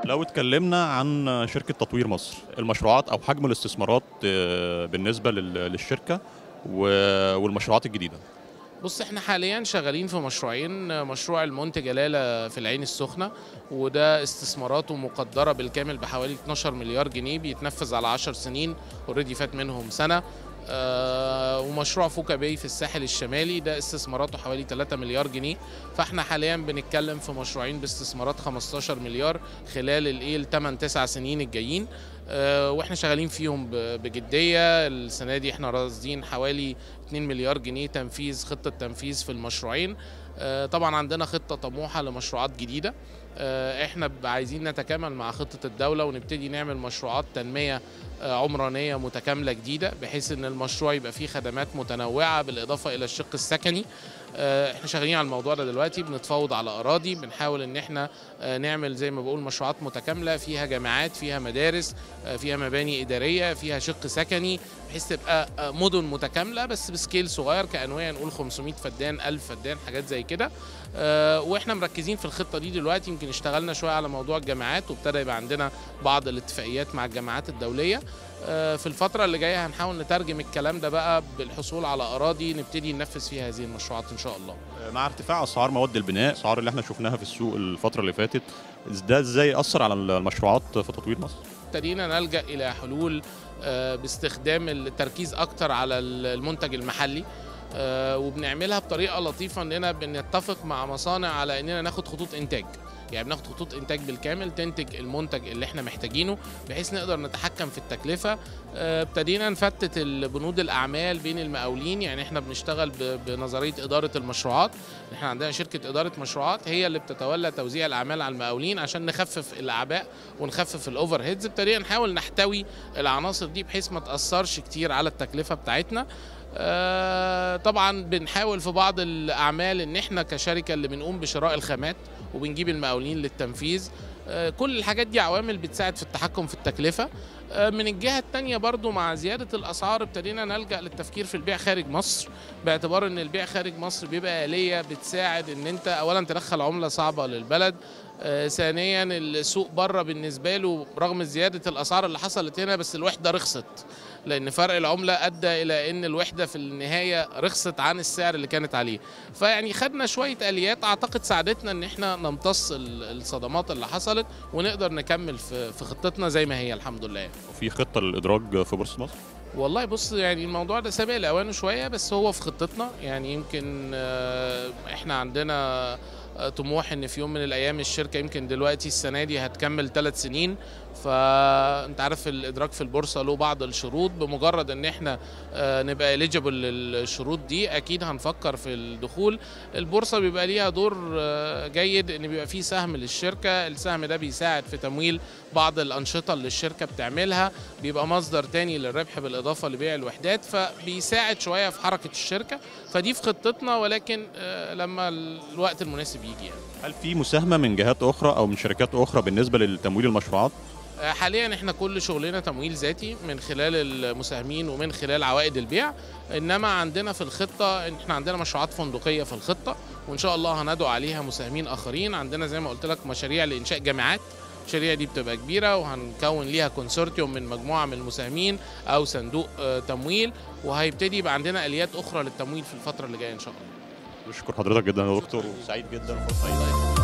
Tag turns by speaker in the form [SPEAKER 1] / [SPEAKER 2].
[SPEAKER 1] لو اتكلمنا عن شركة تطوير مصر المشروعات أو حجم الاستثمارات آه، بالنسبة لل- للشركة و- والمشروعات الجديدة
[SPEAKER 2] بص احنا حاليا شغالين في مشروعين مشروع المنتج جلالة في العين السخنة وده استثماراته مقدرة بالكامل بحوالي 12 مليار جنيه بيتنفذ على 10 سنين اوريدي فات منهم سنة آه ومشروع فوكا باي في الساحل الشمالي ده استثماراته حوالي 3 مليار جنيه فاحنا حاليا بنتكلم في مشروعين باستثمارات 15 مليار خلال الايه ال 8 9 سنين الجايين آه واحنا شغالين فيهم ب- بجديه السنه دي احنا راصدين حوالي 2 مليار جنيه تنفيذ خطه تنفيذ في المشروعين آه، طبعا عندنا خطه طموحه لمشروعات جديده آه، احنا ب- عايزين نتكامل مع خطه الدوله ونبتدي نعمل مشروعات تنميه آه، عمرانيه متكامله جديده بحيث ان المشروع يبقى فيه خدمات متنوعه بالاضافه الى الشق السكني آه، احنا شغالين على الموضوع ده دلوقتي بنتفاوض على اراضي بنحاول ان احنا آه، نعمل زي ما بقول مشروعات متكامله فيها جامعات فيها مدارس آه، فيها مباني اداريه فيها شق سكني بحيث تبقى آه، مدن متكامله بس بسكيل صغير كانواع نقول 500 فدان 1000 فدان حاجات زي كده آه، واحنا مركزين في الخطه دي دلوقتي يمكن اشتغلنا شويه على موضوع الجامعات وابتدى يبقى عندنا بعض الاتفاقيات مع الجامعات الدوليه آه، في الفتره اللي جايه هنحاول نترجم الكلام ده بقى بالحصول على اراضي نبتدي ننفذ فيها هذه المشروعات ان شاء الله
[SPEAKER 1] مع ارتفاع أسعار مواد البناء الأسعار اللي احنا شفناها في السوق الفترة اللي فاتت ده ازاي أثر على المشروعات في تطوير مصر؟
[SPEAKER 2] ابتدينا نلجا الى حلول آه، باستخدام التركيز اكتر على المنتج المحلي آه، وبنعملها بطريقه لطيفه اننا بنتفق مع مصانع على اننا ناخد خطوط انتاج يعني بناخد خطوط انتاج بالكامل تنتج المنتج اللي احنا محتاجينه بحيث نقدر نتحكم في التكلفه آه، ابتدينا نفتت بنود الاعمال بين المقاولين يعني احنا بنشتغل ب- بنظريه اداره المشروعات احنا عندنا شركه اداره مشروعات هي اللي بتتولى توزيع الاعمال على المقاولين عشان نخفف الاعباء ونخفف الاوفر هيدز ابتدينا نحاول نحتوي العناصر دي بحيث ما تاثرش كتير على التكلفه بتاعتنا آه، طبعا بنحاول في بعض الاعمال ان احنا كشركه اللي بنقوم بشراء الخامات وبنجيب المقاولين للتنفيذ آه، كل الحاجات دي عوامل بتساعد في التحكم في التكلفه آه، من الجهه الثانيه برضو مع زياده الاسعار ابتدينا نلجا للتفكير في البيع خارج مصر باعتبار ان البيع خارج مصر بيبقى اليه بتساعد ان انت اولا تدخل عمله صعبه للبلد آه، ثانيا السوق بره بالنسبه له رغم زياده الاسعار اللي حصلت هنا بس الوحده رخصت لان فرق العمله ادى الى ان الوحده في النهايه رخصت عن السعر اللي كانت عليه فيعني خدنا شويه اليات اعتقد ساعدتنا ان احنا نمتص ال- الصدمات اللي حصلت ونقدر نكمل في في خطتنا زي ما هي الحمد لله
[SPEAKER 1] وفي خطة للإدراج في بورصة مصر؟
[SPEAKER 2] والله بص يعني الموضوع ده سابق لاوانه شويه بس هو في خطتنا يعني يمكن آه، احنا عندنا آه، طموح ان في يوم من الايام الشركه يمكن دلوقتي السنه دي هتكمل ثلاث سنين فانت عارف الادراك في البورصه له بعض الشروط بمجرد ان احنا آه، نبقى اليجيبل للشروط دي اكيد هنفكر في الدخول البورصه بيبقى ليها دور آه، جيد ان بيبقى فيه سهم للشركه السهم ده بيساعد في تمويل بعض الانشطه اللي الشركه بتعملها بيبقى مصدر تاني للربح بالاضافه لبيع الوحدات فبيساعد شويه في حركه الشركه فدي في خطتنا ولكن آه، لما الوقت المناسب يجي يعني
[SPEAKER 1] هل في مساهمة من جهات أخرى أو من شركات أخرى بالنسبة لتمويل المشروعات؟
[SPEAKER 2] آه، حاليا احنا كل شغلنا تمويل ذاتي من خلال المساهمين ومن خلال عوائد البيع انما عندنا في الخطه إن احنا عندنا مشروعات فندقيه في الخطه وان شاء الله هندعو عليها مساهمين اخرين عندنا زي ما قلت لك مشاريع لانشاء جامعات المشاريع دي بتبقى كبيره وهنكون ليها كونسورتيوم من مجموعه من المساهمين او صندوق آه، تمويل وهيبتدي يبقى عندنا اليات اخرى للتمويل في الفتره اللي جايه ان شاء الله
[SPEAKER 1] بشكر حضرتك جدا يا دكتور وسعيد جدا وفرصة سعيدة